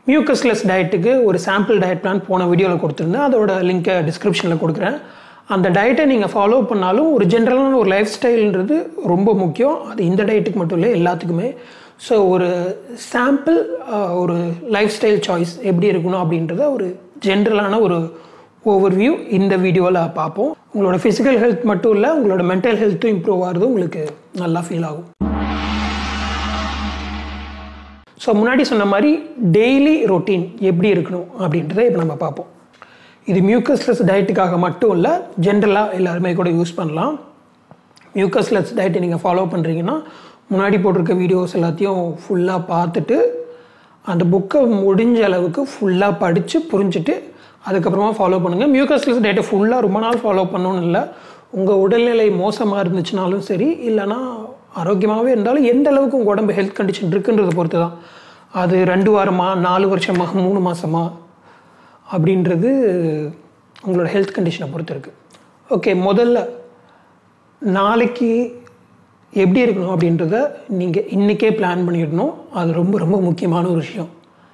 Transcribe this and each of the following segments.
mucusless டயட்டுக்கு ஒரு sample diet plan போன வீடியோவில் கொடுத்துருந்தேன் அதோட லிங்க்கை டிஸ்கிரிப்ஷனில் கொடுக்குறேன் அந்த டயட்டை நீங்கள் ஃபாலோ பண்ணாலும் ஒரு ஜென்ரலான ஒரு லைஃப் ஸ்டைல்ன்றது ரொம்ப முக்கியம் அது இந்த டயட்டுக்கு மட்டும் இல்லை எல்லாத்துக்குமே ஸோ ஒரு சாம்பிள் ஒரு லைஃப் ஸ்டைல் சாய்ஸ் எப்படி இருக்கணும் அப்படின்றத ஒரு ஜென்ரலான ஒரு ஓவர்வியூ இந்த வீடியோவில் பார்ப்போம் உங்களோட ஃபிசிக்கல் ஹெல்த் மட்டும் இல்லை உங்களோட மென்டல் ஹெல்த்தும் இம்ப்ரூவ் ஆகிறது உங்களுக்கு நல்லா ஃபீல் ஆகும் ஸோ முன்னாடி சொன்ன மாதிரி டெய்லி ரொட்டீன் எப்படி இருக்கணும் அப்படின்றத இப்போ நம்ம பார்ப்போம் இது மியூக்கஸ்லெஸ் டயட்டுக்காக மட்டும் இல்லை ஜென்ரலாக எல்லாருமே கூட யூஸ் பண்ணலாம் மியூக்கஸ்லெஸ் டயட்டை நீங்கள் ஃபாலோ பண்ணுறீங்கன்னா முன்னாடி போட்டிருக்க வீடியோஸ் எல்லாத்தையும் ஃபுல்லாக பார்த்துட்டு அந்த புக்கை முடிஞ்ச அளவுக்கு ஃபுல்லாக படித்து புரிஞ்சுட்டு அதுக்கப்புறமா ஃபாலோ பண்ணுங்கள் மியூக்கஸ்லெஸ் டயட்டை ஃபுல்லாக ரொம்ப நாள் ஃபாலோ பண்ணணும்னு இல்லை உங்கள் உடல்நிலை மோசமாக இருந்துச்சுனாலும் சரி இல்லைனா ஆரோக்கியமாகவே இருந்தாலும் எந்த அளவுக்கு உங்கள் உடம்பு ஹெல்த் கண்டிஷன் இருக்குன்றதை பொறுத்து தான் அது ரெண்டு வாரமா நாலு வருஷமா மூணு மாதமா அப்படின்றது உங்களோட ஹெல்த் கண்டிஷனை பொறுத்து இருக்குது ஓகே முதல்ல நாளைக்கு எப்படி இருக்கணும் அப்படின்றத நீங்கள் இன்றைக்கே பிளான் பண்ணிடணும் அது ரொம்ப ரொம்ப முக்கியமான ஒரு விஷயம்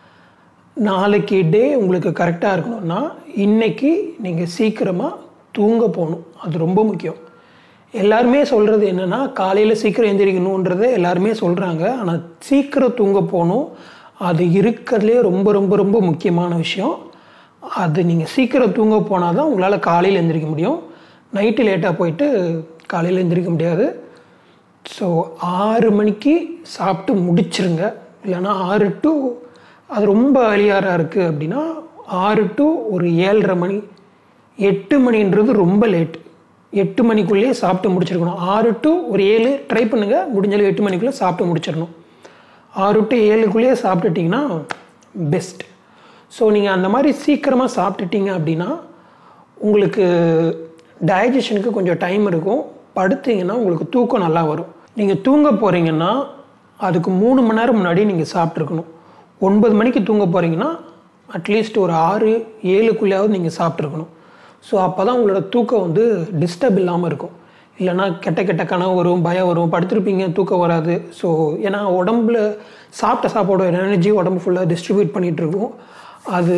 நாளைக்கு டே உங்களுக்கு கரெக்டாக இருக்கணும்னா இன்றைக்கி நீங்கள் சீக்கிரமாக தூங்க போகணும் அது ரொம்ப முக்கியம் எல்லாருமே சொல்கிறது என்னென்னா காலையில் சீக்கிரம் எந்திரிக்கணுன்றதை எல்லாருமே சொல்கிறாங்க ஆனால் சீக்கிரம் தூங்க போகணும் அது இருக்கிறதுலே ரொம்ப ரொம்ப ரொம்ப முக்கியமான விஷயம் அது நீங்கள் சீக்கிரம் தூங்க போனால் தான் உங்களால் காலையில் எந்திரிக்க முடியும் நைட்டு லேட்டாக போயிட்டு காலையில் எந்திரிக்க முடியாது ஸோ ஆறு மணிக்கு சாப்பிட்டு முடிச்சிருங்க இல்லைன்னா ஆறு டு அது ரொம்ப அழியாராக இருக்குது அப்படின்னா ஆறு டு ஒரு ஏழரை மணி எட்டு மணின்றது ரொம்ப லேட் எட்டு மணிக்குள்ளேயே சாப்பிட்டு முடிச்சிருக்கணும் ஆறு டு ஒரு ஏழு ட்ரை பண்ணுங்கள் முடிஞ்சாலும் எட்டு மணிக்குள்ளே சாப்பிட்டு முடிச்சிடணும் ஆறு டு ஏழுக்குள்ளேயே சாப்பிட்டுட்டிங்கன்னா பெஸ்ட் ஸோ நீங்கள் அந்த மாதிரி சீக்கிரமாக சாப்பிட்டுட்டீங்க அப்படின்னா உங்களுக்கு டைஜஷனுக்கு கொஞ்சம் டைம் இருக்கும் படுத்தீங்கன்னா உங்களுக்கு தூக்கம் நல்லா வரும் நீங்கள் தூங்க போகிறீங்கன்னா அதுக்கு மூணு மணி நேரம் முன்னாடி நீங்கள் சாப்பிட்ருக்கணும் ஒன்பது மணிக்கு தூங்க போகிறீங்கன்னா அட்லீஸ்ட் ஒரு ஆறு ஏழுக்குள்ளேயாவது நீங்கள் சாப்பிட்ருக்கணும் ஸோ அப்போ தான் உங்களோட தூக்கம் வந்து டிஸ்டர்ப் இல்லாமல் இருக்கும் இல்லைனா கெட்ட கெட்ட கனவு வரும் பயம் வரும் படுத்திருப்பீங்க தூக்கம் வராது ஸோ ஏன்னா உடம்புல சாப்பிட்ட சாப்பாடோட எனர்ஜி உடம்பு ஃபுல்லாக டிஸ்ட்ரிபியூட் பண்ணிகிட்டு இருக்கும் அது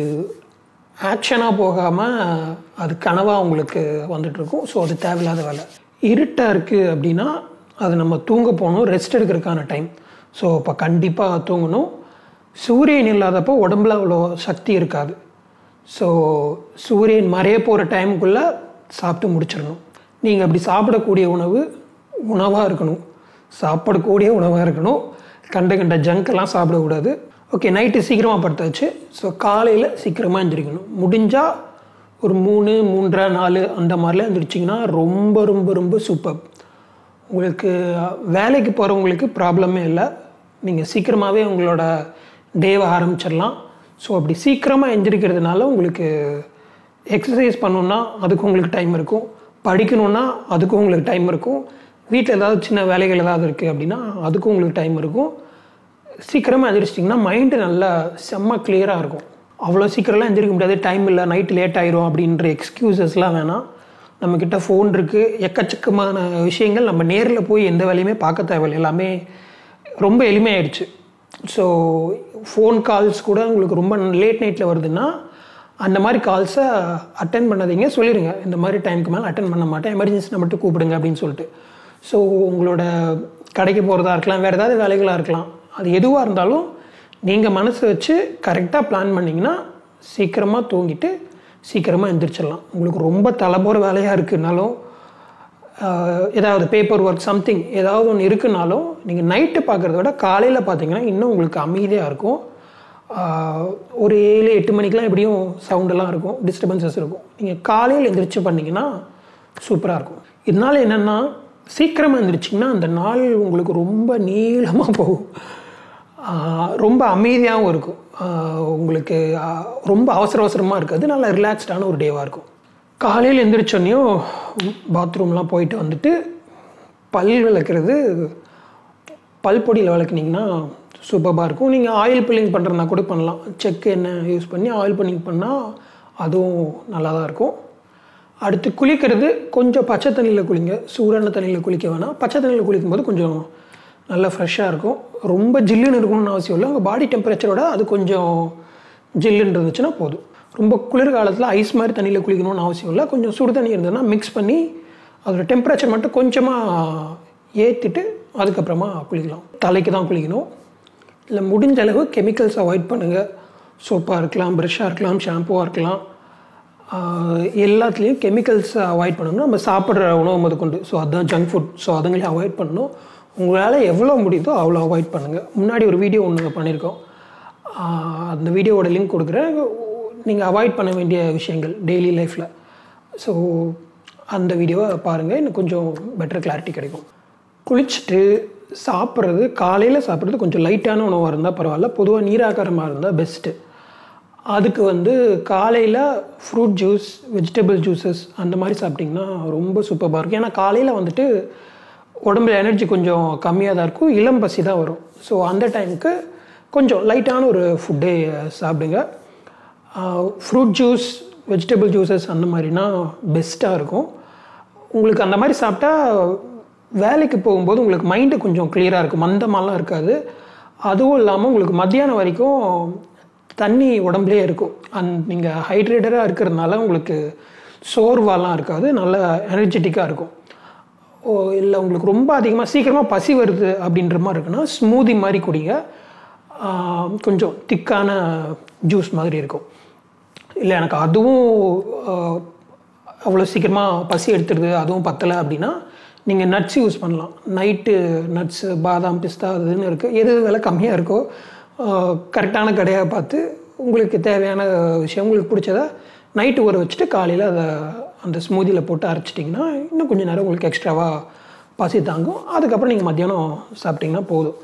ஆக்ஷனாக போகாமல் அது கனவாக உங்களுக்கு வந்துட்டுருக்கும் ஸோ அது தேவையில்லாத வேலை இருட்டாக இருக்குது அப்படின்னா அது நம்ம தூங்க போகணும் ரெஸ்ட் எடுக்கிறதுக்கான டைம் ஸோ இப்போ கண்டிப்பாக தூங்கணும் சூரியன் இல்லாதப்போ உடம்புல அவ்வளோ சக்தி இருக்காது ஸோ சூரியன் மறைய போகிற டைமுக்குள்ளே சாப்பிட்டு முடிச்சிடணும் நீங்கள் அப்படி சாப்பிடக்கூடிய உணவு உணவாக இருக்கணும் சாப்பிடக்கூடிய உணவாக இருக்கணும் கண்ட கண்ட ஜங்கெல்லாம் சாப்பிடக்கூடாது ஓகே நைட்டு சீக்கிரமாக படுத்தாச்சு ஸோ காலையில் சீக்கிரமாக எழுந்திரிக்கணும் முடிஞ்சால் ஒரு மூணு மூன்றரை நாலு அந்த மாதிரிலாம் எழுந்திரிச்சிங்கன்னா ரொம்ப ரொம்ப ரொம்ப சூப்பர் உங்களுக்கு வேலைக்கு போகிறவங்களுக்கு ப்ராப்ளமே இல்லை நீங்கள் சீக்கிரமாகவே உங்களோட டேவை ஆரம்பிச்சிடலாம் ஸோ அப்படி சீக்கிரமாக எந்திரிக்கிறதுனால உங்களுக்கு எக்ஸசைஸ் பண்ணணுன்னா அதுக்கு உங்களுக்கு டைம் இருக்கும் படிக்கணுன்னா அதுக்கும் உங்களுக்கு டைம் இருக்கும் வீட்டில் ஏதாவது சின்ன வேலைகள் ஏதாவது இருக்குது அப்படின்னா அதுக்கும் உங்களுக்கு டைம் இருக்கும் சீக்கிரமாக எந்திரிச்சிட்டிங்கன்னா மைண்டு நல்லா செம்ம கிளியராக இருக்கும் அவ்வளோ சீக்கிரம்லாம் எந்திரிக்க முடியாது டைம் இல்லை நைட்டு லேட் ஆயிரும் அப்படின்ற எக்ஸ்கியூசஸ்லாம் வேணாம் நம்மக்கிட்ட ஃபோன் இருக்குது எக்கச்சக்கமான விஷயங்கள் நம்ம நேரில் போய் எந்த வேலையுமே பார்க்க தேவையில்லை எல்லாமே ரொம்ப எளிமையாயிடுச்சு ஸோ ஃபோன் கால்ஸ் கூட உங்களுக்கு ரொம்ப லேட் நைட்டில் வருதுன்னா அந்த மாதிரி கால்ஸை அட்டன் பண்ணாதீங்க சொல்லிடுங்க இந்த மாதிரி டைமுக்கு மேலே அட்டன் பண்ண மாட்டேன் எமர்ஜென்சினை மட்டும் கூப்பிடுங்க அப்படின்னு சொல்லிட்டு ஸோ உங்களோட கடைக்கு போகிறதா இருக்கலாம் வேறு ஏதாவது வேலைகளாக இருக்கலாம் அது எதுவாக இருந்தாலும் நீங்கள் மனசு வச்சு கரெக்டாக பிளான் பண்ணிங்கன்னா சீக்கிரமாக தூங்கிட்டு சீக்கிரமாக எந்திரிச்சிடலாம் உங்களுக்கு ரொம்ப தலைபோகிற வேலையாக இருக்குனாலும் ஏதாவது பேப்பர் ஒர்க் சம்திங் ஏதாவது ஒன்று இருக்குனாலும் நீங்கள் நைட்டு பார்க்குறத விட காலையில் பார்த்தீங்கன்னா இன்னும் உங்களுக்கு அமைதியாக இருக்கும் ஒரு ஏழு எட்டு மணிக்கெலாம் எப்படியும் சவுண்டெல்லாம் இருக்கும் டிஸ்டர்பன்சஸ் இருக்கும் நீங்கள் காலையில் எந்திரிச்சு பண்ணிங்கன்னா சூப்பராக இருக்கும் இதனால் என்னென்னா சீக்கிரமாக எழுந்திரிச்சிங்கன்னா அந்த நாள் உங்களுக்கு ரொம்ப நீளமாக போகும் ரொம்ப அமைதியாகவும் இருக்கும் உங்களுக்கு ரொம்ப அவசர அவசரமாக இருக்காது நல்லா ரிலாக்ஸ்டான ஒரு டேவாக இருக்கும் காலையில் எந்திரிச்சோன்னையும் பாத்ரூம்லாம் போயிட்டு வந்துட்டு பல் விளக்குறது பல் பொடியில் விளக்குனிங்கன்னா சூப்பராக இருக்கும் நீங்கள் ஆயில் பில்லிங் பண்ணுறதுனா கூட பண்ணலாம் செக் எண்ணெய் யூஸ் பண்ணி ஆயில் பில்லிங் பண்ணால் அதுவும் நல்லா தான் இருக்கும் அடுத்து குளிக்கிறது கொஞ்சம் பச்சை தண்ணியில் குளிங்க சூடான தண்ணியில் குளிக்க வேணாம் பச்சை தண்ணியில் குளிக்கும்போது கொஞ்சம் நல்லா ஃப்ரெஷ்ஷாக இருக்கும் ரொம்ப ஜில்லுன்னு இருக்கணும்னு அவசியம் இல்லை உங்கள் பாடி டெம்பரேச்சரோட அது கொஞ்சம் ஜில்லுன்னு இருந்துச்சுன்னா போதும் ரொம்ப குளிர்காலத்தில் ஐஸ் மாதிரி தண்ணியில் குளிக்கணும்னு அவசியம் இல்லை கொஞ்சம் சுடு தண்ணி இருந்ததுன்னா மிக்ஸ் பண்ணி அதோட டெம்பரேச்சர் மட்டும் கொஞ்சமாக ஏற்றிட்டு அதுக்கப்புறமா குளிக்கலாம் தலைக்கு தான் குளிக்கணும் இல்லை முடிஞ்ச அளவு கெமிக்கல்ஸ் அவாய்ட் பண்ணுங்கள் சோப்பாக இருக்கலாம் ப்ரெஷ்ஷாக இருக்கலாம் ஷாம்புவாக இருக்கலாம் ஆஹ் எல்லாத்துலேயும் கெமிக்கல்ஸ் அவாய்ட் பண்ணணும் நம்ம சாப்பிட்ற உணவு முதற்கொண்டு ஸோ அதுதான் ஜங்க் ஃபுட் ஸோ அதுங்களையும் அவாய்ட் பண்ணணும் உங்களால் எவ்வளோ முடியுதோ அவ்வளோ அவாய்ட் பண்ணுங்கள் முன்னாடி ஒரு வீடியோ ஒன்று பண்ணியிருக்கோம் ஆஹ் அந்த வீடியோவோட லிங்க் கொடுக்குறேன் நீங்கள் அவாய்ட் பண்ண வேண்டிய விஷயங்கள் டெய்லி லைஃப்பில் ஸோ அந்த வீடியோவை பாருங்கள் இன்னும் கொஞ்சம் பெட்டர் கிளாரிட்டி கிடைக்கும் குளிச்சுட்டு சாப்பிட்றது காலையில் சாப்பிட்றது கொஞ்சம் லைட்டான உணவாக இருந்தால் பரவாயில்ல பொதுவாக நீராகாரமாக இருந்தால் பெஸ்ட்டு அதுக்கு வந்து காலையில் ஃப்ரூட் ஜூஸ் வெஜிடபிள் ஜூஸஸ் அந்த மாதிரி சாப்பிட்டிங்கன்னா ரொம்ப சூப்பராக இருக்கும் ஏன்னா காலையில் வந்துட்டு உடம்புல எனர்ஜி கொஞ்சம் கம்மியாக தான் இருக்கும் இளம் பசி தான் வரும் ஸோ அந்த டைமுக்கு கொஞ்சம் லைட்டான ஒரு ஃபுட்டே சாப்பிடுங்க ஃப்ரூட் ஜூஸ் வெஜிடபிள் ஜூஸஸ் அந்த மாதிரினா பெஸ்ட்டாக இருக்கும் உங்களுக்கு அந்த மாதிரி சாப்பிட்டா வேலைக்கு போகும்போது உங்களுக்கு மைண்டு கொஞ்சம் கிளியராக இருக்கும் மந்தமாலாம் இருக்காது அதுவும் இல்லாமல் உங்களுக்கு மத்தியானம் வரைக்கும் தண்ணி உடம்புலேயே இருக்கும் அந் நீங்கள் ஹைட்ரேட்டடாக இருக்கிறதுனால உங்களுக்கு சோர்வாலாம் இருக்காது நல்ல எனர்ஜெட்டிக்காக இருக்கும் ஓ இல்லை உங்களுக்கு ரொம்ப அதிகமாக சீக்கிரமாக பசி வருது அப்படின்ற மாதிரி இருக்குன்னா ஸ்மூதி மாதிரி குடிங்க ஆஹ் கொஞ்சம் திக்கான ஜூஸ் மாதிரி இருக்கும் இல்லை எனக்கு அதுவும் ஆஹ், அவ்வளோ சீக்கிரமாக பசி எடுத்துடுது அதுவும் பத்தலை அப்படின்னா நீங்கள் நட்ஸ் யூஸ் பண்ணலாம் நைட்டு நட்ஸு பாதாம் பிஸ்தா அதுன்னு இருக்குது எது விலை கம்மியாக இருக்கோ கரெக்டான கடையாக பார்த்து உங்களுக்கு தேவையான விஷயம் உங்களுக்கு பிடிச்சத நைட்டு ஊற வச்சுட்டு காலையில் அதை அந்த ஸ்மூதியில் போட்டு அரைச்சிட்டிங்கன்னா இன்னும் கொஞ்சம் நேரம் உங்களுக்கு எக்ஸ்ட்ராவாக பசி தாங்கும் அதுக்கப்புறம் நீங்கள் மத்தியானம் சாப்பிட்டிங்கன்னா போதும்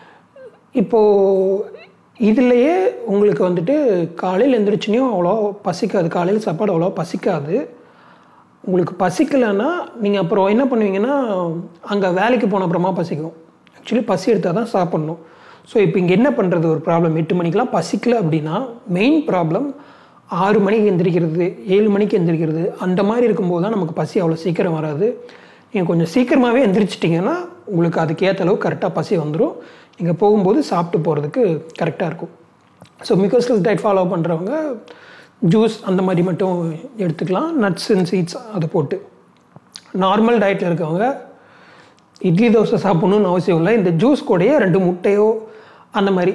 இப்போது இதுலேயே உங்களுக்கு வந்துட்டு காலையில் எந்திரிச்சினையும் அவ்வளோ பசிக்காது காலையில் சாப்பாடு அவ்வளோ பசிக்காது உங்களுக்கு பசிக்கலைன்னா நீங்கள் அப்புறம் என்ன பண்ணுவீங்கன்னா அங்கே வேலைக்கு போன அப்புறமா பசிக்கும் ஆக்சுவலி பசி எடுத்தால் தான் சாப்பிட்ணும் ஸோ இப்போ இங்கே என்ன பண்ணுறது ஒரு ப்ராப்ளம் எட்டு மணிக்கெலாம் பசிக்கல அப்படின்னா மெயின் ப்ராப்ளம் ஆறு மணிக்கு எந்திரிக்கிறது ஏழு மணிக்கு எந்திரிக்கிறது அந்த மாதிரி இருக்கும்போது தான் நமக்கு பசி அவ்வளோ சீக்கிரம் வராது நீங்கள் கொஞ்சம் சீக்கிரமாகவே எந்திரிச்சிட்டிங்கன்னா உங்களுக்கு அதுக்கேற்ற அளவு கரெக்டாக பசி வந்துடும் நீங்கள் போகும்போது சாப்பிட்டு போகிறதுக்கு கரெக்டாக இருக்கும் ஸோ மிகோஸ்லஸ் டயட் ஃபாலோ பண்ணுறவங்க ஜூஸ் அந்த மாதிரி மட்டும் எடுத்துக்கலாம் நட்ஸ் அண்ட் சீட்ஸ் அதை போட்டு நார்மல் டயட்டில் இருக்கவங்க இட்லி தோசை சாப்பிடணும்னு அவசியம் இல்லை இந்த ஜூஸ் கூடயே ரெண்டு முட்டையோ அந்த மாதிரி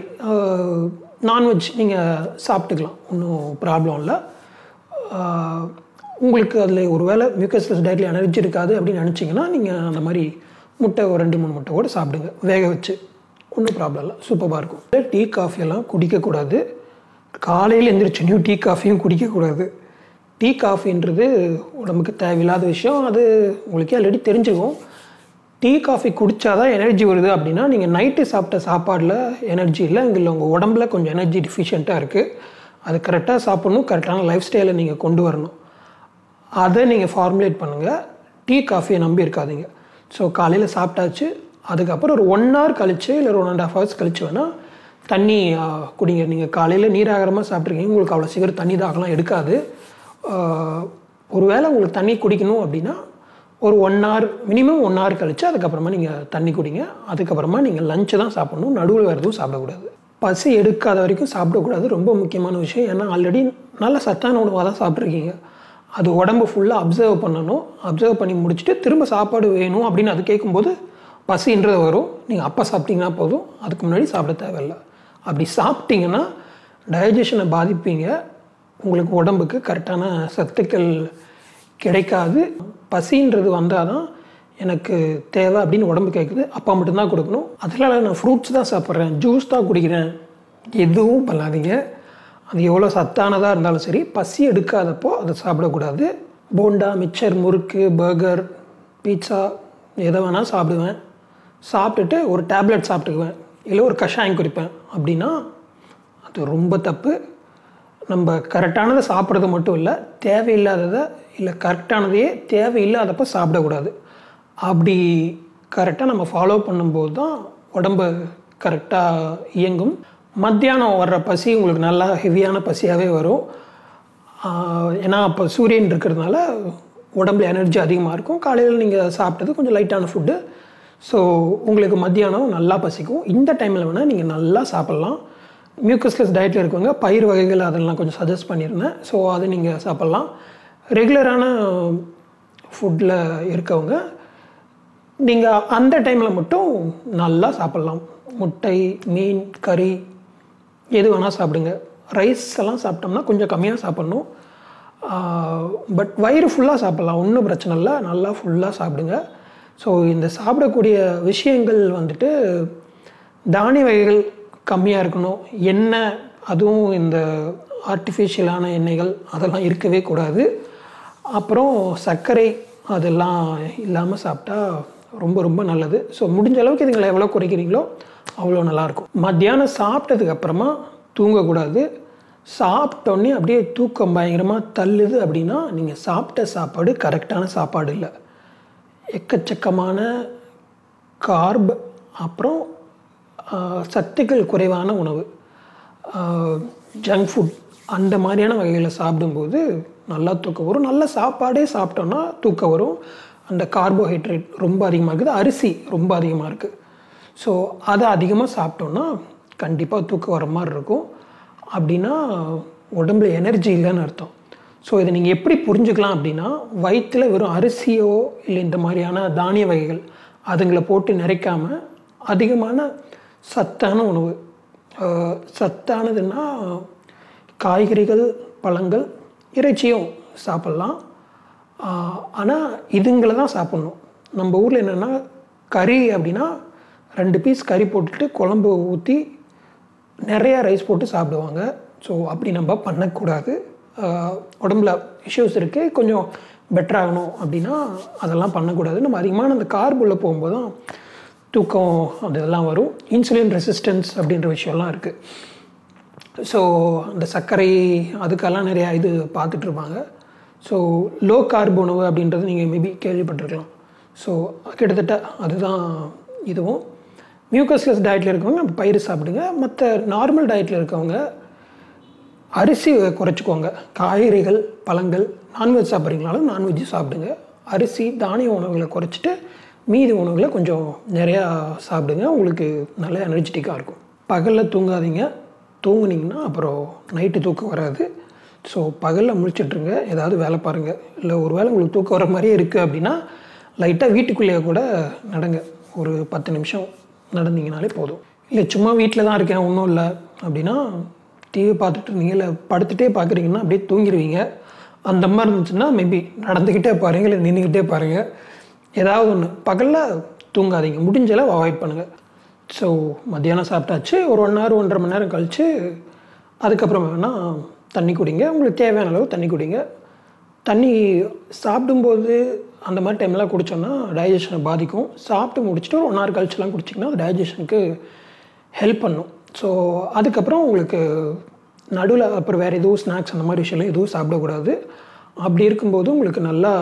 நான்வெஜ் நீங்கள் சாப்பிட்டுக்கலாம் ஒன்றும் ப்ராப்ளம் இல்லை ஆஹ், உங்களுக்கு அதில் ஒரு வேளை மியூக்கஸ்லஸ் டயட்டில் எனர்ஜி இருக்காது அப்படின்னு நினச்சிங்கன்னா நீங்கள் அந்த மாதிரி முட்டை ஒரு ரெண்டு மூணு முட்டை கூட சாப்பிடுங்க வேக வச்சு ஒன்றும் ப்ராப்ளம் இல்லை சூப்பராக இருக்கும் டீ காஃபியெல்லாம் குடிக்கக்கூடாது காலையில் எந்திரிச்சோன்னையும் டீ காஃபியும் குடிக்கக்கூடாது டீ காஃபின்றது உடம்புக்கு தேவையில்லாத விஷயம் அது உங்களுக்கே ஆல்ரெடி தெரிஞ்சுக்கும் டீ காஃபி குடித்தாதான் எனர்ஜி வருது அப்படின்னா நீங்கள் நைட்டு சாப்பிட்ட சாப்பாடில் எனர்ஜி இல்லை இங்கே உங்கள் உடம்புல கொஞ்சம் எனர்ஜி டிஃபிஷியண்ட்டாக இருக்குது அது கரெக்டாக சாப்பிடணும் கரெக்டான லைஃப் ஸ்டைலை நீங்கள் கொண்டு வரணும் அதை நீங்கள் ஃபார்முலேட் பண்ணுங்கள் டீ காஃபியை நம்பி இருக்காதீங்க ஸோ காலையில் சாப்பிட்டாச்சு அதுக்கப்புறம் ஒரு ஒன் ஹவர் கழிச்சு இல்லை ஒரு ஒன் அண்ட் ஹாஃப் ஹவர்ஸ் கழிச்சு வேணால் தண்ணி ஆ, குடிங்க நீங்கள் காலையில் நீராகாரமாக சாப்பிட்ருக்கீங்க உங்களுக்கு அவ்வளோ சீக்கிரம் தண்ணி தாகலாம் எடுக்காது ஆ, ஒருவேளை உங்களுக்கு தண்ணி குடிக்கணும் அப்படின்னா ஒரு one hour minimum one hour கழிச்சு அதுக்கப்புறமா நீங்கள் தண்ணி குடிங்க அதுக்கப்புறமா நீங்கள் லஞ்சு தான் சாப்பிடணும் நடுவில் வேறு எதுவும் சாப்பிடக்கூடாது பசி எடுக்காத வரைக்கும் சாப்பிடக்கூடாது ரொம்ப முக்கியமான விஷயம் ஏன்னா ஆல்ரெடி நல்ல சத்தான உணவாக தான் சாப்பிட்ருக்கீங்க அது உடம்பு ஃபுல்லாக அப்சர்வ் பண்ணணும் அப்சர்வ் பண்ணி முடிச்சுட்டு திரும்ப சாப்பாடு வேணும் அப்படின்னு அது கேட்கும்போது பசின்றது வரும் நீங்கள் அப்போ சாப்பிட்டீங்கன்னா போதும் அதுக்கு முன்னாடி சாப்பிட தேவையில்லை அப்படி சாப்பிட்டீங்கன்னா டைஜஷனை பாதிப்பீங்க உங்களுக்கு உடம்புக்கு கரெக்டான சத்துக்கள் கிடைக்காது பசின்றது வந்தால் தான் எனக்கு தேவை அப்படின்னு உடம்பு கேட்குது அப்பா மட்டும்தான் கொடுக்கணும் அதனால நான் ஃப்ரூட்ஸ் தான் சாப்பிட்றேன் ஜூஸ் தான் குடிக்கிறேன் எதுவும் பண்ணாதீங்க அது எவ்வளோ சத்தானதாக இருந்தாலும் சரி பசி எடுக்காதப்போ அதை சாப்பிடக்கூடாது bonda mixture murukku burger pizza எதை வேணால் சாப்பிடுவேன் சாப்பிட்டுட்டு ஒரு டேப்லெட் சாப்பிட்டுக்குவேன் இல்லை ஒரு கஷாயம் குடிப்பேன் அப்படின்னா அது ரொம்ப தப்பு நம்ம கரெக்டானதை சாப்பிட்றது மட்டும் இல்லை தேவையில்லாததை இல்லை கரெக்டானதையே தேவையில்லாதப்போ சாப்பிடக்கூடாது அப்படி கரெக்டாக நம்ம ஃபாலோ பண்ணும்போது தான் உடம்பு கரெக்டாக இயங்கும் மத்தியானம் வர்ற பசி உங்களுக்கு நல்லா ஹெவியான பசியாகவே வரும் ஆஹ் ஏன்னா அப்போ சூரியன் இருக்கிறதுனால உடம்புல எனர்ஜி அதிகமாக இருக்கும் காலையில் நீங்கள் சாப்பிட்டது கொஞ்சம் லைட்டான ஃபுட்டு ஸோ உங்களுக்கு மத்தியானம் நல்லா பசிக்கும் இந்த டைமில் வேணால் நீங்கள் நல்லா சாப்பிட்லாம் மியூக்கஸ்லெஸ் டயட்டில் இருக்கவங்க பயிர் வகைகள் அதெல்லாம் கொஞ்சம் சஜஸ்ட் பண்ணியிருந்தேன் ஸோ அதை நீங்கள் சாப்பிட்லாம் ரெகுலரான ஃபுட்டில் இருக்கவங்க நீங்கள் அந்த டைமில் மட்டும் நல்லா சாப்பிட்லாம் முட்டை மீன் கறி எது வேணால் சாப்பிடுங்க ரைஸ் எல்லாம் சாப்பிட்டோம்னா கொஞ்சம் கம்மியாக சாப்பிட்ணும் பட் வயிறு ஃபுல்லாக சாப்பிட்லாம் ஒன்றும் பிரச்சனை இல்லை நல்லா ஃபுல்லாக சாப்பிடுங்க ஸோ இந்த சாப்பிடக்கூடிய விஷயங்கள் வந்துட்டு தானிய வகைகள் கம்மியாக இருக்கணும் எண்ணெய் அதுவும் இந்த ஆர்டிஃபிஷியலான எண்ணெய்கள் அதெல்லாம் இருக்கவே கூடாது அப்புறம் சர்க்கரை அதெல்லாம் இல்லாமல் சாப்பிட்டா ரொம்ப ரொம்ப நல்லது ஸோ முடிஞ்ச அளவுக்கு இதுங்களை எவ்வளோ குறைக்கிறீங்களோ அவ்வளோ நல்லாயிருக்கும் மத்தியானம் சாப்பிட்டதுக்கு அப்புறமா தூங்கக்கூடாது சாப்பிட்டோன்னே அப்படியே தூக்கம் பயங்கரமாக தள்ளுது அப்படின்னா நீங்கள் சாப்பிட்ட சாப்பாடு கரெக்டான சாப்பாடு இல்லை எக்கச்சக்கமான கார்ப் அப்புறம் ஆஹ், சத்துக்கள் குறைவான உணவு ஜங்க் ஃபுட் அந்த மாதிரியான வகைகளை சாப்பிடும்போது நல்லா தூக்கம் வரும் நல்ல சாப்பாடே சாப்பிட்டோன்னா தூக்கம் வரும் அந்த கார்போஹைட்ரேட் ரொம்ப அதிகமாக இருக்குது அரிசி ரொம்ப அதிகமாக இருக்குது ஸோ அதை அதிகமாக சாப்பிட்டோன்னா கண்டிப்பாக தூக்கம் வர மாதிரி இருக்கும் அப்படின்னா உடம்புல எனர்ஜி இல்லைன்னு அர்த்தம் ஸோ இதை நீங்கள் எப்படி புரிஞ்சுக்கலாம் அப்படின்னா வயிற்றில் வெறும் அரிசியோ இல்லை இந்த மாதிரியான தானிய வகைகள் அதுங்களை போட்டு நிறைக்காம அதிகமான சத்தான உணவு ஆஹ் சத்தானதுன்னா காய்கறிகள் பழங்கள் இறைச்சியும் சாப்பிட்லாம் ஆனால் இதுங்களை தான் சாப்பிட்ணும் நம்ம ஊரில் என்னென்னா கறி அப்படின்னா ரெண்டு பீஸ் கறி போட்டுட்டு குழம்பு ஊற்றி நிறையா ரைஸ் போட்டு சாப்பிடுவாங்க ஸோ அப்படி நம்ம பண்ணக்கூடாது ஆஹ் உடம்புல இஷ்யூஸ் இருக்குது கொஞ்சம் பெட்டராகணும் அப்படின்னா அதெல்லாம் பண்ணக்கூடாது நம்ம அதிகமான அந்த கார்புள்ள போகும்போது தான் தூக்கம் அது இதெல்லாம் வரும் இன்சுலின் ரெசிஸ்டன்ஸ் அப்படின்ற விஷயம்லாம் இருக்குது ஸோ அந்த சர்க்கரை அதுக்கெல்லாம் நிறையா இது பார்த்துட்டு இருப்பாங்க ஸோ லோ கார்ப் உணவு அப்படின்றது நீங்கள் மேபி கேள்விப்பட்டிருக்கலாம் ஸோ கிட்டத்தட்ட அதுதான் இதுவும் மியூக்கஸ்லெஸ் டயட்டில் இருக்கவங்க பயிர் சாப்பிடுங்க மற்ற நார்மல் டயட்டில் இருக்கவங்க அரிசி குறைச்சிக்கோங்க காய்கறிகள் பழங்கள் நான்வெஜ் சாப்பிட்றீங்கனாலும் நான்வெஜ் சாப்பிடுங்க அரிசி தானிய உணவுகளை குறைச்சிட்டு மீதி உணவுகளை கொஞ்சம் நிறையா சாப்பிடுங்க உங்களுக்கு நல்ல எனர்ஜெட்டிக்காக இருக்கும் பகலில் தூங்காதீங்க தூங்குனீங்கன்னா அப்புறம் நைட்டு தூக்கம் வராது ஸோ பகலில் முழிச்சிட்ருங்க ஏதாவது வேலை பாருங்கள் இல்லை ஒரு வேளை உங்களுக்கு தூக்கம் வர மாதிரியே இருக்குது அப்படின்னா லைட்டாக வீட்டுக்குள்ளேயே கூட நடங்க ஒரு பத்து நிமிஷம் நடந்தீங்கனாலே போதும் இல்லை சும்மா வீட்டில் தான் இருக்கேன் ஒன்றும் இல்லை அப்படின்னா டிவி பார்த்துட்டு இருந்தீங்க இல்லை படுத்துகிட்டே பார்க்குறீங்கன்னா அப்படியே தூங்கிடுவீங்க அந்த மாதிரி இருந்துச்சுன்னா மேபி நடந்துக்கிட்டே பாருங்கள் இல்லை நின்றுக்கிட்டே பாருங்கள் ஏதாவது ஒன்று பகலில் தூங்காதீங்க முடிஞ்ச அளவு அவாய்ட் பண்ணுங்கள் ஸோ மத்தியானம் சாப்பிட்டாச்சு ஒரு ஒன் ஹவர் ஒன்றரை மணி நேரம் கழித்து அதுக்கப்புறம் வேணால் தண்ணி குடிங்க உங்களுக்கு தேவையான அளவு தண்ணி குடிங்க தண்ணி சாப்பிடும்போது அந்த மாதிரி டைம்லாம் குடித்தோன்னா டைஜஷனை பாதிக்கும் சாப்பிட்டு முடிச்சுட்டு ஒரு ஒன் ஹவர் கழிச்சுலாம் குடிச்சிங்கன்னா அது டைஜஷனுக்கு ஹெல்ப் பண்ணும் ஸோ அதுக்கப்புறம் உங்களுக்கு நடுவில் அப்புறம் வேறு எதுவும் ஸ்நாக்ஸ் அந்த மாதிரி விஷயம்லாம் எதுவும் சாப்பிடக்கூடாது அப்படி இருக்கும்போது உங்களுக்கு நல்லா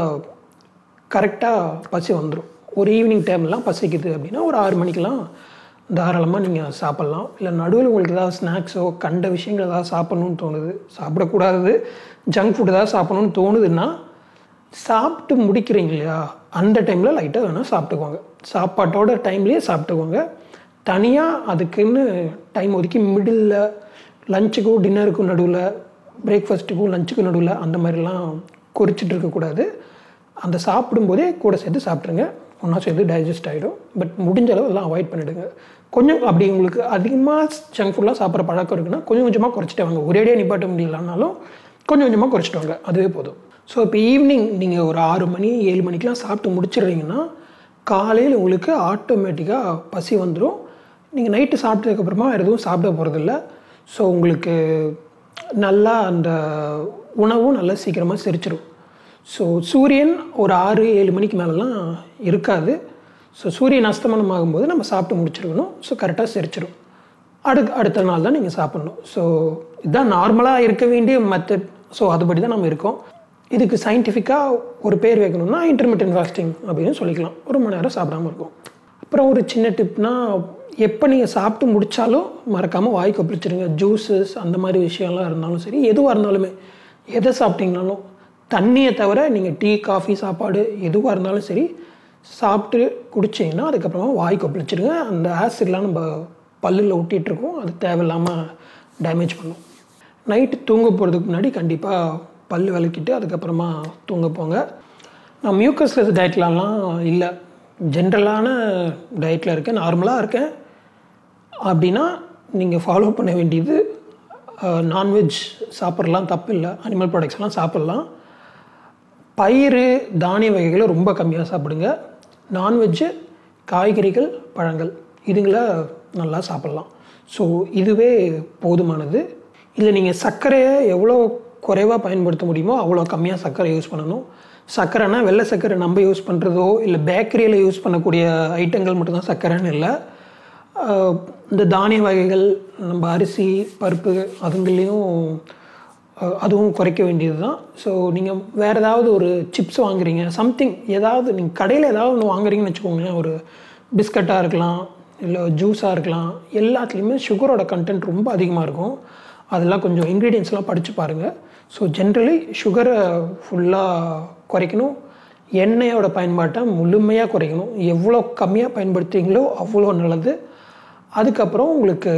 கரெக்டாக பசி வந்துடும் ஒரு ஈவினிங் டைம்லாம் பசிக்குது அப்படின்னா ஒரு ஆறு மணிக்கெலாம் தாராளமாக நீங்கள் சாப்பிட்லாம் இல்லை நடுவில் உங்களுக்கு ஏதாவது ஸ்நாக்ஸோ கண்ட விஷயங்கள் ஏதாவது சாப்பிட்ணுன்னு தோணுது சாப்பிடக்கூடாது ஜங்க் ஃபுட் ஏதாவது சாப்பிட்ணுன்னு தோணுதுன்னா சாப்பிட்டு முடிக்கிறீங்க இல்லையா அந்த டைமில் லைட்டாக வேணால் சாப்பிட்டுக்கோங்க சாப்பாட்டோட டைம்லேயே சாப்பிட்டுக்கோங்க தனியாக அதுக்குன்னு டைம் ஒதுக்கி மிடில் லஞ்சுக்கும் டின்னருக்கும் நடுவில் பிரேக்ஃபாஸ்ட்டுக்கும் லஞ்சுக்கும் நடுவில் அந்த மாதிரிலாம் குறிச்சிட்டு இருக்கக்கூடாது அந்த சாப்பிடும்போதே கூட சேர்த்து சாப்பிட்ருங்க ஒன்றா சேர்த்து டைஜஸ்ட் ஆகிடும் பட் முடிஞ்ச அளவு எல்லாம் அவாய்ட் பண்ணிவிடுங்க கொஞ்சம் அப்படி உங்களுக்கு அதிகமாக ஜங்க் ஃபுட்லாம் சாப்பிட்ற பழக்கம் இருக்குன்னா கொஞ்சம் கொஞ்சமாக குறைச்சிட்டு வாங்க ஒரேடியாக நிப்பாட்ட முடியலனாலும் கொஞ்சம் கொஞ்சமாக குறைச்சிட்டு வாங்க அதுவே போதும் ஸோ இப்போ ஈவினிங் நீங்கள் ஒரு ஆறு மணி ஏழு மணிக்கெலாம் சாப்பிட்டு முடிச்சிடுறீங்கன்னா காலையில் உங்களுக்கு ஆட்டோமேட்டிக்காக பசி வந்துடும் நீங்கள் நைட்டு சாப்பிட்டதுக்கப்புறமா வேறு எதுவும் சாப்பிட போகிறதில்ல ஸோ உங்களுக்கு நல்லா அந்த உணவும் நல்லா சீக்கிரமாக செரிச்சிடும் ஸோ சூரியன் ஒரு ஆறு ஏழு மணிக்கு மேலெலாம் இருக்காது ஸோ சூரியன் அஸ்தமனம் ஆகும்போது நம்ம சாப்பிட்டு முடிச்சிருக்கணும் ஸோ கரெக்டாக செரிச்சிடும் அடு அடுத்த நாள் தான் நீங்கள் சாப்பிட்ணும் ஸோ இதுதான் நார்மலாக இருக்க வேண்டிய மெத்தட் ஸோ அதுபடி தான் நம்ம இருக்கோம் இதுக்கு சயின்டிஃபிக்காக ஒரு பேர் வைக்கணும்னா இன்டர்மீடியன் ஃபாஸ்டிங் அப்படின்னு சொல்லிக்கலாம் ஒரு மணி நேரம் சாப்பிடாம இருக்கும் அப்புறம் ஒரு சின்ன டிப்னா எப்போ நீங்கள் சாப்பிட்டு முடித்தாலும் மறக்காமல் வாய் கொப்பளிச்சிருங்க ஜூஸஸ் அந்த மாதிரி விஷயம்லாம் இருந்தாலும் சரி எதுவாக இருந்தாலுமே எதை சாப்பிட்டீங்கனாலும் தண்ணியை தவிர நீங்கள் டீ காஃபி சாப்பாடு எதுவாக இருந்தாலும் சரி சாப்பிட்டு குடிச்சிங்கன்னா அதுக்கப்புறமா வாய் கொப்பளிச்சிடுங்க அந்த ஆசிட்லாம் நம்ம பல்லில் ஒட்டிகிட்டு இருக்கோம் அது தேவையில்லாமல் டேமேஜ் பண்ணும் நைட்டு தூங்க போகிறதுக்கு முன்னாடி கண்டிப்பாக பல் விளக்கிட்டு அதுக்கப்புறமா தூங்க போங்க நான் மியூக்கஸ்லெஸ் டயட்லலாம் இல்லை ஜென்ரலான டயட்டில் இருக்கேன் நார்மலாக இருக்கேன் அப்படின்னா நீங்கள் ஃபாலோ பண்ண வேண்டியது நான்வெஜ் சாப்பிட்றலாம் தப்பு இல்லை அனிமல் ப்ராடக்ட்ஸ்லாம் சாப்பிட்லாம் பயிறு தானிய வகைகளை ரொம்ப கம்மியாக சாப்பிடுங்க நான்வெஜ்ஜு காய்கறிகள் பழங்கள் இதுங்களை நல்லா சாப்பிட்லாம் ஸோ இதுவே போதுமானது இதில் நீங்கள் சர்க்கரையை எவ்வளோ குறைவாக பயன்படுத்த முடியுமோ அவ்வளோ கம்மியாக சர்க்கரை யூஸ் பண்ணணும் சர்க்கரைனா வெள்ளை சர்க்கரை நம்ம யூஸ் பண்ணுறதோ இல்லை பேக்கரியில் யூஸ் பண்ணக்கூடிய ஐட்டங்கள் மட்டும்தான் சர்க்கரைன்னு இல்லை ஆஹ் இந்த தானிய வகைகள் நம்ம அரிசி பருப்பு அதுங்களையும் ஆஹ் அதுவும் குறைக்க வேண்டியது தான் ஸோ நீங்கள் வேறு ஏதாவது ஒரு சிப்ஸ் வாங்குறீங்க சம்திங் ஏதாவது நீங்கள் கடையில் ஏதாவது ஒன்று வாங்குறீங்கன்னு வச்சுக்கோங்களேன் ஒரு பிஸ்கட்டாக இருக்கலாம் இல்லை ஜூஸாக இருக்கலாம் எல்லாத்துலேயுமே சுகரோட கண்டென்ட் ரொம்ப அதிகமாக இருக்கும் அதெல்லாம் கொஞ்சம் இன்க்ரீடியன்ஸ்லாம் படித்து பாருங்கள் ஸோ ஜென்ரலி சுகரை ஃபுல்லாக குறைக்கணும் எண்ணெயோட பயன்பாட்டை முழுமையாக குறைக்கணும் எவ்வளோ கம்மியாக பயன்படுத்துறீங்களோ அவ்வளோ நல்லது அதுக்கப்புறம் உங்களுக்கு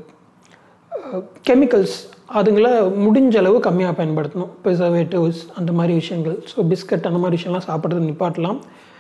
கெமிக்கல்ஸ் அதுங்கள முடிஞ்ச அளவு கம்மியாக பயன்படுத்தணும் ப்ரிசர்வேட்டிவ்ஸ் அந்த மாதிரி விஷயங்கள் ஸோ பிஸ்கட் அந்த மாதிரி விஷயம்லாம் சாப்பிட்றது நிப்பாட்டலாம்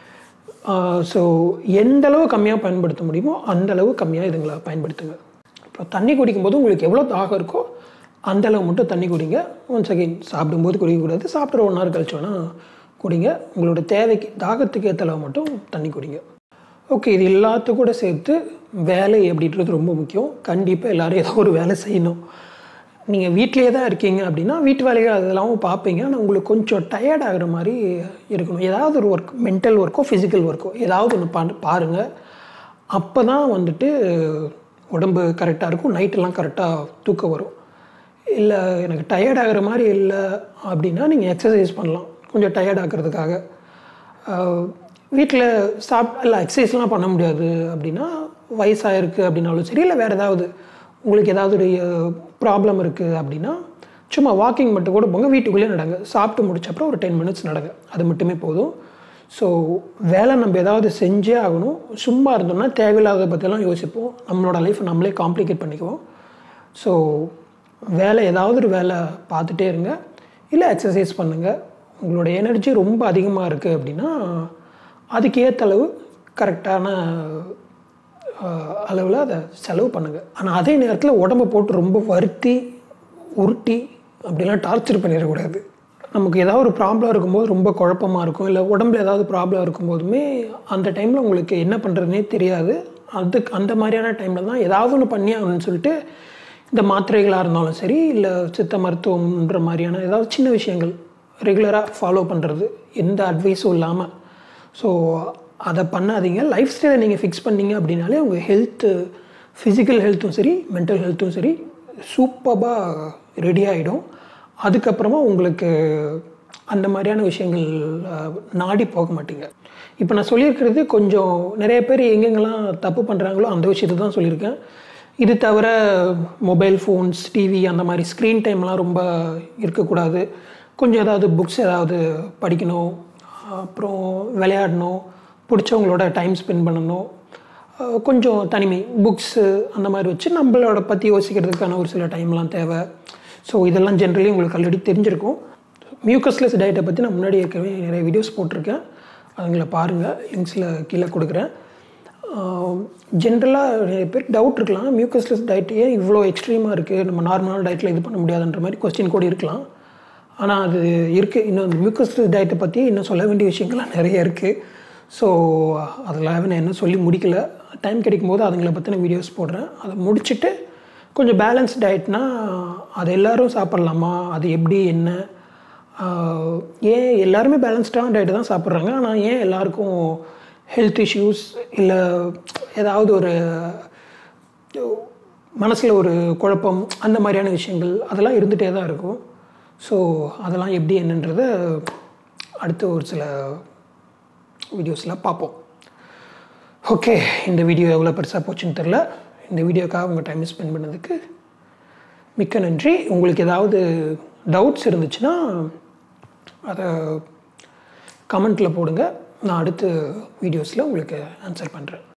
ஸோ எந்த அளவு கம்மியாக பயன்படுத்த முடியுமோ அந்த அளவு கம்மியாக இதுங்களை பயன்படுத்துங்க இப்போ தண்ணி குடிக்கும்போது உங்களுக்கு எவ்வளோ தாகம் இருக்கோ அந்த அளவு மட்டும் தண்ணி குடிங்க ஒன்ஸ் அகைன் சாப்பிடும்போது குடிக்கக்கூடாது சாப்பிட்ற ஒன் ஹவர் கழிச்சு வேணால் குடிங்க உங்களோட தேவைக்கு தாகத்துக்கு ஏற்ற அளவு மட்டும் தண்ணி குடிங்க ஓகே இது எல்லாத்துக்கும் கூட சேர்த்து வேலை அப்படின்றது ரொம்ப முக்கியம் கண்டிப்பாக எல்லோரும் ஏதோ ஒரு வேலை செய்யணும் நீங்கள் வீட்டிலேயே தான் இருக்கீங்க அப்படின்னா வீட்டு வேலைகள் அதெல்லாம் பார்ப்பீங்க ஆனால் உங்களுக்கு கொஞ்சம் டயர்ட் ஆகிற மாதிரி இருக்கணும் ஏதாவது ஒரு ஒர்க் மென்டல் ஒர்க்கோ ஃபிசிக்கல் ஒர்க்கோ ஏதாவது ஒன்று பா பாருங்கள் அப்போ தான் வந்துட்டு உடம்பு கரெக்டாக இருக்கும் நைட்டெல்லாம் கரெக்டாக தூக்கம் வரும் இல்லை எனக்கு டயர்ட் ஆகிற மாதிரி இல்லை அப்படின்னா நீங்கள் எக்ஸசைஸ் பண்ணலாம் கொஞ்சம் டயர்ட் ஆகிறதுக்காக வீட்டில் சாப் இல்லை எக்ஸசைஸ்லாம் பண்ண முடியாது அப்படின்னா வயசாகிருக்கு அப்படின்னாலும் சரி இல்லை வேறு ஏதாவது உங்களுக்கு ஏதாவது ஒரு ப்ராப்ளம் இருக்குது அப்படின்னா சும்மா வாக்கிங் மட்டும் கூட போங்க வீட்டுக்குள்ளேயே நடங்க சாப்பிட்டு முடிச்ச அப்புறம் ஒரு டென் மினிட்ஸ் நடங்க அது மட்டுமே போதும் ஸோ வேலை நம்ம ஏதாவது செஞ்சே ஆகணும் சும்மா இருந்தோம்னா தேவையில்லாத பற்றிலாம் யோசிப்போம் நம்மளோட லைஃப்பை நம்மளே காம்ப்ளிகேட் பண்ணிக்குவோம் ஸோ வேலை ஏதாவது ஒரு வேலை பார்த்துட்டே இருங்க இல்லை எக்ஸசைஸ் பண்ணுங்கள் உங்களோட எனர்ஜி ரொம்ப அதிகமாக இருக்குது அப்படின்னா அதுக்கு ஏற்ற அளவு கரெக்டான அளவில் அதை செலவு பண்ணுங்கள் ஆனால் அதே நேரத்தில் உடம்பை போட்டு ரொம்ப வருத்தி உருட்டி அப்படிலாம் டார்ச்சர் பண்ணிடக்கூடாது நமக்கு ஏதாவது ஒரு ப்ராப்ளம் இருக்கும்போது ரொம்ப குழப்பமாக இருக்கும் இல்லை உடம்புல ஏதாவது ப்ராப்ளம் இருக்கும்போதுமே அந்த டைமில் உங்களுக்கு என்ன பண்ணுறதுனே தெரியாது அதுக்கு அந்த மாதிரியான டைமில் தான் ஏதாவது ஒன்று பண்ணி ஆகணும்னு சொல்லிட்டு இந்த மாத்திரைகளாக இருந்தாலும் சரி இல்லை சித்த மருத்துவம்ன்ற மாதிரியான ஏதாவது சின்ன விஷயங்கள் ரெகுலராக ஃபாலோ பண்ணுறது எந்த அட்வைஸும் இல்லாமல் ஸோ அதை பண்ணாதீங்க லைஃப் ஸ்டைலை நீங்கள் ஃபிக்ஸ் பண்ணீங்க அப்படின்னாலே உங்கள் ஹெல்த்து ஃபிசிக்கல் ஹெல்த்தும் சரி மென்டல் ஹெல்த்தும் சரி சூப்பராக ரெடி ஆகிடும் அதுக்கப்புறமா உங்களுக்கு அந்த மாதிரியான விஷயங்கள் நாடி போக மாட்டீங்க இப்போ நான் சொல்லியிருக்கிறது கொஞ்சம் நிறைய பேர் எங்கெங்கெல்லாம் தப்பு பண்ணுறாங்களோ அந்த விஷயத்தை தான் சொல்லியிருக்கேன் இது தவிர மொபைல் ஃபோன்ஸ் டிவி அந்த மாதிரி ஸ்க்ரீன் டைம்லாம் ரொம்ப இருக்கக்கூடாது கொஞ்சம் ஏதாவது புக்ஸ் ஏதாவது படிக்கணும் அப்புறம் விளையாடணும் பிடிச்சவங்களோட டைம் ஸ்பெண்ட் பண்ணணும் கொஞ்சம் தனிமை புக்ஸு அந்த மாதிரி வச்சு நம்மளோட பற்றி யோசிக்கிறதுக்கான ஒரு சில டைம்லாம் தேவை ஸோ இதெல்லாம் ஜென்ரலி உங்களுக்கு ஆல்ரெடி தெரிஞ்சிருக்கும் மியூக்கஸ்லெஸ் டயட்டை பற்றி நான் முன்னாடி ஏற்கனவே நிறைய வீடியோஸ் போட்டிருக்கேன் அதுங்களை பாருங்கள் லிங்க்ஸில் கீழே கொடுக்குறேன் ஜென்ரலாக நிறைய பேர் டவுட் இருக்கலாம் மியூக்கஸ்லெஸ் டயட் ஏன் இவ்வளோ எக்ஸ்ட்ரீமாக இருக்குது நம்ம நார்மலான டயட்டில் இது பண்ண முடியாதுன்ற மாதிரி கொஸ்டின் கூட இருக்கலாம் ஆனால் அது இருக்குது இன்னும் அந்த மியூக்கஸ்லெஸ் டயட்டை பற்றி இன்னும் சொல்ல வேண்டிய விஷயங்கள்லாம் நிறைய இருக்குது ஸோ அதில் நான் என்ன சொல்லி முடிக்கல டைம் கிடைக்கும் போது அதுங்களை பற்றின வீடியோஸ் போடுறேன் அதை முடிச்சுட்டு கொஞ்சம் பேலன்ஸ் டயட்னா அது எல்லோரும் சாப்பிட்லாமா அது எப்படி என்ன ஏன் எல்லாருமே பேலன்ஸ்டான டயட்டு தான் சாப்பிட்றாங்க ஆனால் ஏன் எல்லாருக்கும் ஹெல்த் இஷ்யூஸ் இல்லை ஏதாவது ஒரு மனசில் ஒரு குழப்பம் அந்த மாதிரியான விஷயங்கள் அதெல்லாம் இருந்துகிட்டே தான் இருக்கும் ஸோ அதெல்லாம் எப்படி என்னன்றத அடுத்த ஒரு சில வீடியோஸில் பார்ப்போம் ஓகே இந்த வீடியோ எவ்வளோ பெருசாக போச்சுன்னு தெரில இந்த வீடியோக்காக உங்கள் டைம் ஸ்பெண்ட் பண்ணதுக்கு மிக்க நன்றி உங்களுக்கு ஏதாவது டவுட்ஸ் இருந்துச்சுன்னா அதை கமெண்ட்டில் போடுங்க நான் அடுத்த வீடியோஸில் உங்களுக்கு ஆன்சர் பண்ணுறேன்